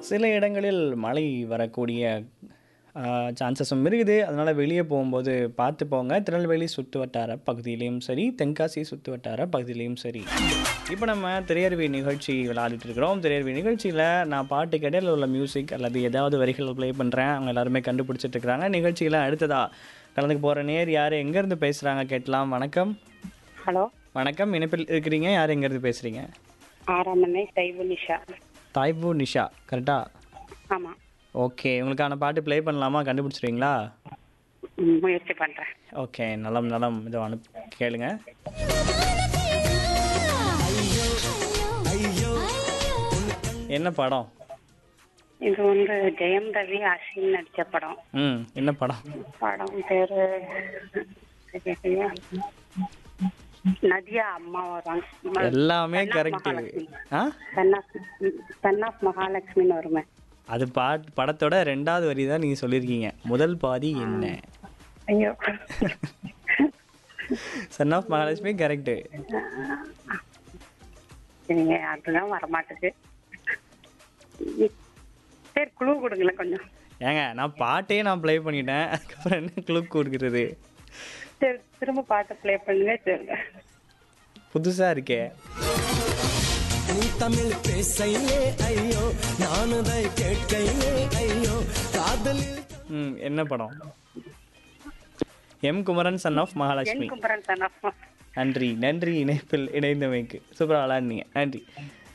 சில இடங்களில் மழை வரக்கூடிய சான்சஸும் இருக்குது அதனால் வெளியே போகும்போது பார்த்து போங்க திருநெல்வேலி சுற்று வட்டார பகுதியிலையும் சரி தென்காசி சுற்று வட்டார பகுதியிலையும் சரி இப்போ நம்ம திரையருவி நிகழ்ச்சி விளையாடிட்டு இருக்கிறோம் திரையருவி நிகழ்ச்சியில் நான் பாட்டு இடையில உள்ள மியூசிக் அல்லது ஏதாவது வரிகள் ப்ளே பண்ணுறேன் அவங்க எல்லாருமே கண்டுபிடிச்சிட்டு இருக்கிறாங்க நிகழ்ச்சியில் அடுத்ததா கலந்துக்கு போகிற நேர் யார் எங்கேருந்து பேசுகிறாங்க கேட்கலாம் வணக்கம் ஹலோ வணக்கம் இணைப்பில் இருக்கிறீங்க யார் எங்கேருந்து பேசுகிறீங்க ஆறாமனை தைவு நிஷா தாய்பூ நிஷா கரெக்டா ஆமாம் ஓகே உங்களுக்கான பாட்டு ப்ளே பண்ணலாமா கண்டுபிடிச்சிருவீங்களா முயற்சி பண்ணுறேன் ஓகே நலம் நலம் இதோ அனுப்பி கேளுங்க என்ன படம் இது வந்து ஜெயம் ரவி அசின் நடித்த படம் ம் என்ன படம் படம் பேரு சரியா? நதியா அம்மா வருவாங்க எல்லாமே Son of கரெக்டு மகாலட்சுமி. ஆ சன் ஆஃப் சன் ஆஃப் மகாலட்சுமின்னு வருமே அது பாட் படத்தோட ரெண்டாவது வரி தான் நீங்கள் சொல்லியிருக்கீங்க முதல் பாதி என்ன ஐயோ சன் ஆஃப் மகாலட்சுமி கரெக்டு சரிங்க அதுதான் வரமாட்டுது சரி குழு கொடுங்களேன் கொஞ்சம் ஏங்க நான் பாட்டே நான் ப்ளே பண்ணிட்டேன் அதுக்கப்புறம் என்ன க்ளூக் கொடுக்குறது சரி திரும்ப பாட்டு ப்ளே பண்ணுங்க சரி புதுசாக இருக்கே நீ தமிழ் பேசையிலே ஐயோ நானுதை கேட்கையிலே ஐயோ காதலில் ம் என்ன படம் M Kumaran son of Mahalakshmi என் கும்பரன் சன் ஆஃப் நன்றி நன்றி இணைப்பில் இணைந்தமைக்கு சூப்பராக விளாட்னீங்க நன்றி